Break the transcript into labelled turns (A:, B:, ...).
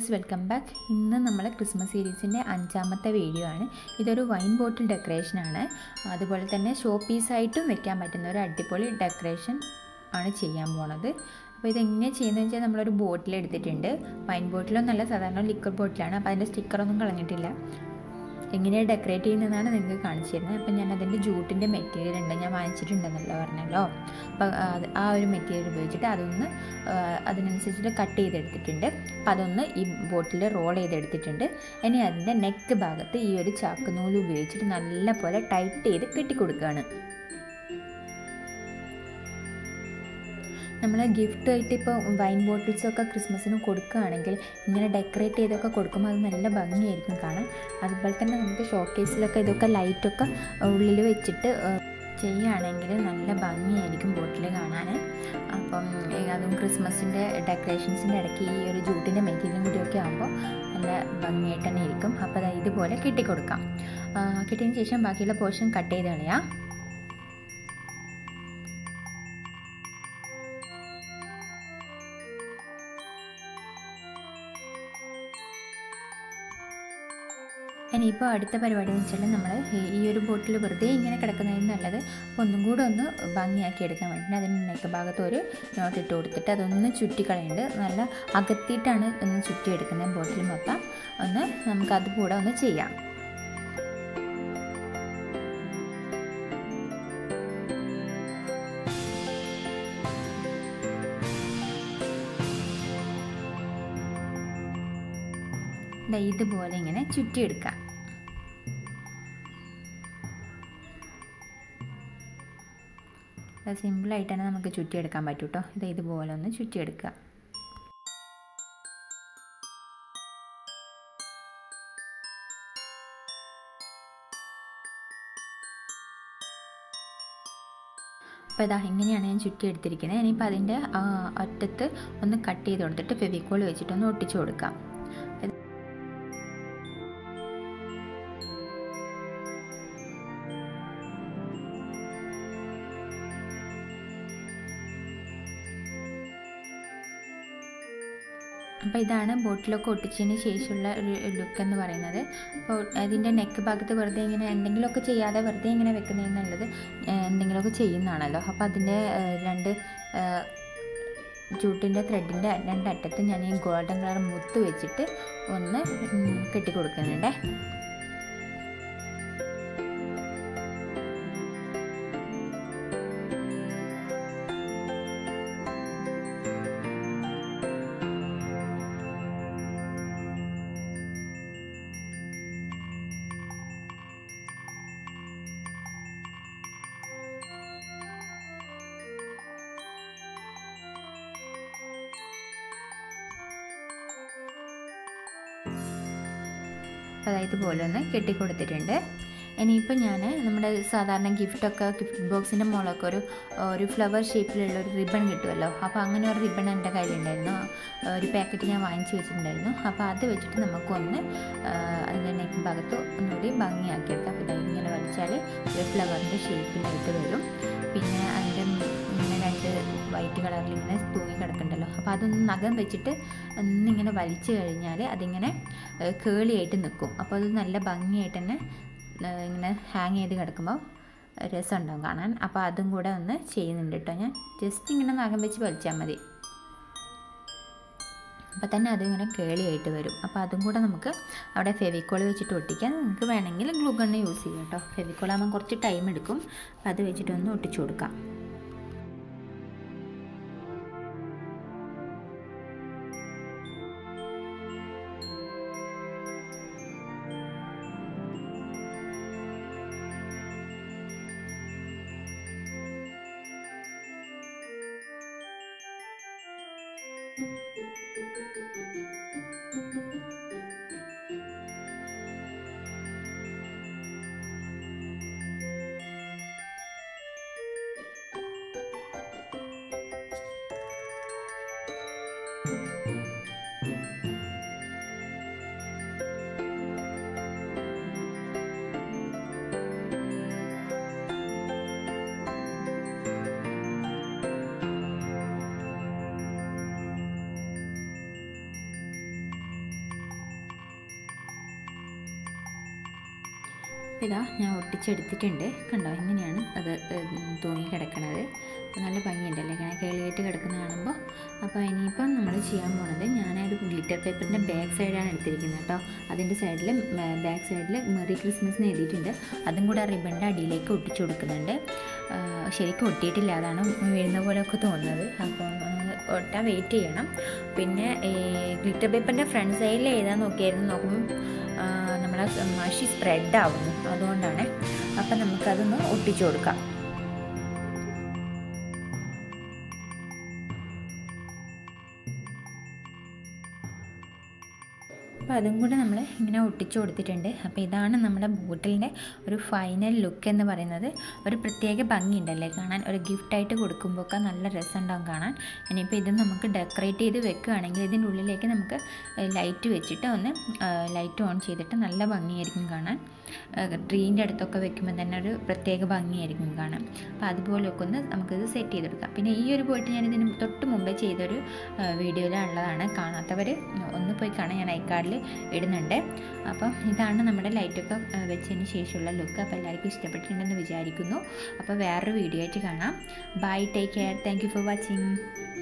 A: viewers welcome back ഇന്ന് നമ്മൾ Christmas സീരീസിൻ്റെ അഞ്ചാമത്തെ വീഡിയോ ആണ് ഇതൊരു വൈൻ ബോട്ടിൽ ഡെക്കറേഷനാണ് അതുപോലെ തന്നെ ഷോ പീസായിട്ടും വെക്കാൻ പറ്റുന്ന ഒരു അടിപൊളി ഡെക്കറേഷൻ ആണ് ചെയ്യാൻ പോണത് അപ്പോൾ ഇതെങ്ങനെയാണ് ചെയ്യുന്നത് വെച്ചാൽ നമ്മളൊരു ബോട്ടിൽ എടുത്തിട്ടുണ്ട് വൈൻ ബോട്ടിലൊന്നല്ല സാധാരണ ലിക്വർ ബോട്ടിലാണ് അപ്പോൾ അതിൻ്റെ സ്റ്റിക്കറൊന്നും കളഞ്ഞിട്ടില്ല എങ്ങനെയാണ് ഡെക്കറേറ്റ് ചെയ്യുന്നതാണ് നിങ്ങൾക്ക് കാണിച്ചു തരുന്നത് അപ്പം ഞാൻ അതിൻ്റെ ജൂട്ടിൻ്റെ മെറ്റീരിയൽ ഉണ്ട് ഞാൻ വാങ്ങിച്ചിട്ടുണ്ടെന്നല്ലോ പറഞ്ഞല്ലോ അപ്പോൾ അത് ആ ഒരു മെറ്റീരിയൽ ഉപയോഗിച്ചിട്ട് അതൊന്ന് അതിനനുസരിച്ചിട്ട് കട്ട് ചെയ്തെടുത്തിട്ടുണ്ട് അപ്പോൾ അതൊന്ന് ഈ ബോട്ടിൽ റോൾ ചെയ്തെടുത്തിട്ടുണ്ട് ഇനി അതിൻ്റെ നെക്ക് ഭാഗത്ത് ഈ ഒരു ചാക്കുനൂല് ഉപയോഗിച്ചിട്ട് നല്ല പോലെ ടൈറ്റ് ചെയ്ത് കെട്ടിക്കൊടുക്കുകയാണ് നമ്മൾ ഗിഫ്റ്റ് ആയിട്ട് ഇപ്പോൾ വൈൻ ബോട്ടിൽസൊക്കെ ക്രിസ്മസിന് കൊടുക്കുകയാണെങ്കിൽ ഇങ്ങനെ ഡെക്കറേറ്റ് ചെയ്തൊക്കെ കൊടുക്കുമ്പോൾ അത് നല്ല ഭംഗിയായിരിക്കും കാണാൻ അതുപോലെ തന്നെ നമുക്ക് ഷോക്കേസിലൊക്കെ ഇതൊക്കെ ലൈറ്റൊക്കെ ഉള്ളിൽ വെച്ചിട്ട് ചെയ്യുകയാണെങ്കിൽ നല്ല ഭംഗിയായിരിക്കും ബോട്ടിൽ കാണാൻ അപ്പം അതും ക്രിസ്മസിൻ്റെ ഡെക്കറേഷൻസിൻ്റെ ഇടയ്ക്ക് ഈ ഒരു ജൂട്ടിൻ്റെ മെറ്റീരിയലും കൂടിയൊക്കെ ആകുമ്പോൾ നല്ല ഭംഗിയായിട്ട് തന്നെ ഇരിക്കും അപ്പോൾ അത് ഇതുപോലെ കെട്ടിക്കൊടുക്കാം കെട്ടിയതിന് ശേഷം ബാക്കിയുള്ള പോർഷൻ കട്ട് ചെയ്ത് കളയാം ഇനിയിപ്പോൾ അടുത്ത പരിപാടി എന്ന് വെച്ചാൽ നമ്മൾ ഈ ഒരു ബോട്ടിൽ വെറുതെ ഇങ്ങനെ കിടക്കുന്നതിന് നല്ലത് അപ്പോൾ ഒന്നും കൂടെ ഒന്ന് ഭംഗിയാക്കി എടുക്കാൻ വേണ്ടി അതിന് നെക്ക് ഭാഗത്ത് ഒരു നോട്ട് ഇട്ട് കൊടുത്തിട്ട് അതൊന്ന് ചുറ്റിക്കളയുണ്ട് നല്ല അകത്തിയിട്ടാണ് ഒന്ന് ചുറ്റിയെടുക്കുന്നത് ബോട്ടിൽ മൊത്തം ഒന്ന് നമുക്ക് അതുകൂടെ ഒന്ന് ചെയ്യാം ഇതുപോലെ ഇങ്ങനെ ചുറ്റിയെടുക്കാം സിമ്പിളായിട്ട് തന്നെ നമുക്ക് ചുറ്റിയെടുക്കാൻ പറ്റും കേട്ടോ ഇത് ഇതുപോലെ ഒന്ന് ചുറ്റിയെടുക്കുക അപ്പോൾ ഇതാ ഇങ്ങനെയാണ് ഞാൻ ചുറ്റി എടുത്തിരിക്കുന്നത് ഇനിയിപ്പോൾ അതിൻ്റെ അറ്റത്ത് ഒന്ന് കട്ട് ചെയ്ത് കൊടുത്തിട്ട് ഫെവിക്കോൾ വെച്ചിട്ടൊന്ന് ഒട്ടിച്ചു കൊടുക്കാം അപ്പോൾ ഇതാണ് ബോട്ടിലൊക്കെ ഒട്ടിച്ചതിന് ശേഷമുള്ള ഒരു ലുക്ക് എന്ന് പറയുന്നത് അപ്പോൾ അതിൻ്റെ നെക്ക് ഭാഗത്ത് വെറുതെ ഇങ്ങനെ എന്തെങ്കിലുമൊക്കെ ചെയ്യാതെ വെറുതെ ഇങ്ങനെ വെക്കുന്നതെന്നുള്ളത് എന്തെങ്കിലുമൊക്കെ ചെയ്യുന്നതാണല്ലോ അപ്പോൾ അതിൻ്റെ രണ്ട് ജൂട്ടിൻ്റെ ത്രെഡിൻ്റെ രണ്ടറ്റത്ത് ഞാൻ ഈ ഗോൾഡൻ കളർ മുത്ത് വെച്ചിട്ട് ഒന്ന് കെട്ടി കൊടുക്കുന്നുണ്ടേ അതായത് പോലെ ഒന്ന് കെട്ടിക്കൊടുത്തിട്ടുണ്ട് ഇനിയിപ്പോൾ ഞാൻ നമ്മുടെ സാധാരണ ഗിഫ്റ്റൊക്കെ ഗിഫ്റ്റ് ബോക്സിൻ്റെ മുകളൊക്കെ ഒരു ഒരു ഫ്ലവർ ഷേപ്പിലുള്ള ഒരു റിബൺ കിട്ടുമല്ലോ അപ്പോൾ അങ്ങനെ ഒരു റിബൺ എൻ്റെ കയ്യിലുണ്ടായിരുന്നു ഒരു പാക്കറ്റ് ഞാൻ വാങ്ങിച്ച് വെച്ചിട്ടുണ്ടായിരുന്നു അപ്പോൾ അത് വെച്ചിട്ട് നമുക്കൊന്ന് അതിൻ്റെ നെക്ക് ഭാഗത്ത് ഒന്നുകൂടി ഭംഗിയാക്കിയെടുക്കാം അപ്പോൾ ഇങ്ങനെ വലിച്ചാൽ ഒരു ഫ്ലവറിൻ്റെ ഷേപ്പിലായിട്ട് വരും പിന്നെ അതിൻ്റെ ഇങ്ങനെ രണ്ട് വൈറ്റ് കളറിൽ ഇങ്ങനെ തൂങ്ങി കിടക്കുന്നുണ്ടല്ലോ അപ്പോൾ അതൊന്ന് നഖം വെച്ചിട്ട് ഒന്നിങ്ങനെ വലിച്ചു കഴിഞ്ഞാൽ അതിങ്ങനെ കേളിയായിട്ട് നിൽക്കും അപ്പോൾ അത് നല്ല ഭംഗിയായിട്ട് തന്നെ ഇങ്ങനെ ഹാങ് ചെയ്ത് കിടക്കുമ്പോൾ രസമുണ്ടാവും കാണാൻ അപ്പോൾ അതും കൂടെ ഒന്ന് ചെയ്യുന്നുണ്ട് കേട്ടോ ഞാൻ ജസ്റ്റ് ഇങ്ങനെ നഖം വെച്ച് വലിച്ചാൽ മതി അപ്പോൾ തന്നെ അതിങ്ങനെ കേളിയായിട്ട് വരും അപ്പോൾ അതും കൂടെ നമുക്ക് അവിടെ ഫെവിക്കോൾ വെച്ചിട്ട് ഒട്ടിക്കാം നിങ്ങൾക്ക് വേണമെങ്കിൽ ഗ്ലൂ ഗണ്ണ് യൂസ് ചെയ്യാം കേട്ടോ ഫെവിക്കോൾ ആകുമ്പോൾ കുറച്ച് ടൈം എടുക്കും അപ്പോൾ അത് വെച്ചിട്ട് ഒന്ന് ഒട്ടിച്ചു കൊടുക്കാം അപ്പോൾ ഇതാ ഞാൻ ഒട്ടിച്ചെടുത്തിട്ടുണ്ട് കണ്ടോ ഇങ്ങനെയാണ് അത് ഏഹ്, തൂങ്ങി കിടക്കണത് അപ്പോൾ നല്ല ഭംഗിയുണ്ടല്ലേ ഇങ്ങനെ കേളിയായിട്ട് കിടക്കുന്ന കാണുമ്പോൾ അപ്പോൾ ഇനിയിപ്പം നമ്മൾ ചെയ്യാൻ പോണത് ഞാനൊരു ഗ്ലിറ്റർ പേപ്പറിൻ്റെ ബാക്ക് സൈഡാണ് എടുത്തിരിക്കുന്നത് കേട്ടോ അതിൻ്റെ സൈഡിൽ ബാക്ക് സൈഡിൽ മെറി ക്രിസ്മസ് എന്ന് എഴുതിയിട്ടുണ്ട് അതും കൂടെ ആ റിബണിൻ്റെ അടിയിലേക്ക് ഒട്ടിച്ചു കൊടുക്കുന്നുണ്ട് ആ, ശരിക്കും ഒട്ടിയിട്ടില്ല അതാണ് വീഴുന്ന പോലെയൊക്കെ തോന്നുന്നത് അപ്പം ആ, ഒട്ടാൻ വെയിറ്റ് ചെയ്യണം പിന്നെ ഈ ഗ്ലിറ്റർ പേപ്പറിൻ്റെ ഫ്രണ്ട് സൈഡിൽ എഴുതാൻ നോക്കിയായിരുന്നു നോക്കുമ്പോൾ ആ, നമ്മളെ മഷി സ്പ്രെഡ് ആവുന്നു അതുകൊണ്ടാണ് അപ്പം നമുക്കതൊന്ന് ഒട്ടിച്ചു കൊടുക്കാം അപ്പോൾ അതും കൂടെ നമ്മൾ ഇങ്ങനെ ഒട്ടിച്ചു കൊടുത്തിട്ടുണ്ട് അപ്പോൾ ഇതാണ് നമ്മുടെ ബോട്ടിലിൻ്റെ ഒരു ഫൈനൽ ലുക്ക് എന്ന് പറയുന്നത് ഒരു പ്രത്യേക ഭംഗിയുണ്ടല്ലേ കാണാൻ ഒരു ഗിഫ്റ്റായിട്ട് കൊടുക്കുമ്പോഴൊക്കെ നല്ല രസമുണ്ടാവും കാണാൻ ഇനിയിപ്പോൾ ഇത് നമുക്ക് ഡെക്കറേറ്റ് ചെയ്ത് വെക്കുകയാണെങ്കിൽ ഇതിൻ്റെ ഉള്ളിലേക്ക് നമുക്ക് ലൈറ്റ് വെച്ചിട്ട് ഒന്ന് ലൈറ്റ് ഓൺ ചെയ്തിട്ട് നല്ല ഭംഗിയായിരിക്കും കാണാൻ ട്രീൻ്റെ അടുത്തൊക്കെ വെക്കുമ്പോൾ തന്നെ ഒരു പ്രത്യേക ഭംഗിയായിരിക്കും കാണാൻ അപ്പോൾ അതുപോലെയൊക്കെ ഒന്ന് നമുക്കിത് സെറ്റ് ചെയ്തെടുക്കാം പിന്നെ ഈ ഒരു പോയിട്ട് ഞാൻ ഇതിന് തൊട്ട് മുമ്പേ ചെയ്തൊരു വീഡിയോയിലുള്ളതാണ് കാണാത്തവർ ഒന്ന് പോയി കാണാൻ ഞാൻ ഐക്കാർഡിൽ ഇടുന്നുണ്ട് അപ്പം ഇതാണ് നമ്മുടെ ലൈറ്റൊക്കെ വെച്ചതിന് ശേഷമുള്ള ലുക്ക് അപ്പോൾ എല്ലാവർക്കും ഇഷ്ടപ്പെട്ടിട്ടുണ്ടെന്ന് വിചാരിക്കുന്നു അപ്പോൾ വേറൊരു വീഡിയോ ആയിട്ട് കാണാം bye take care thank you for watching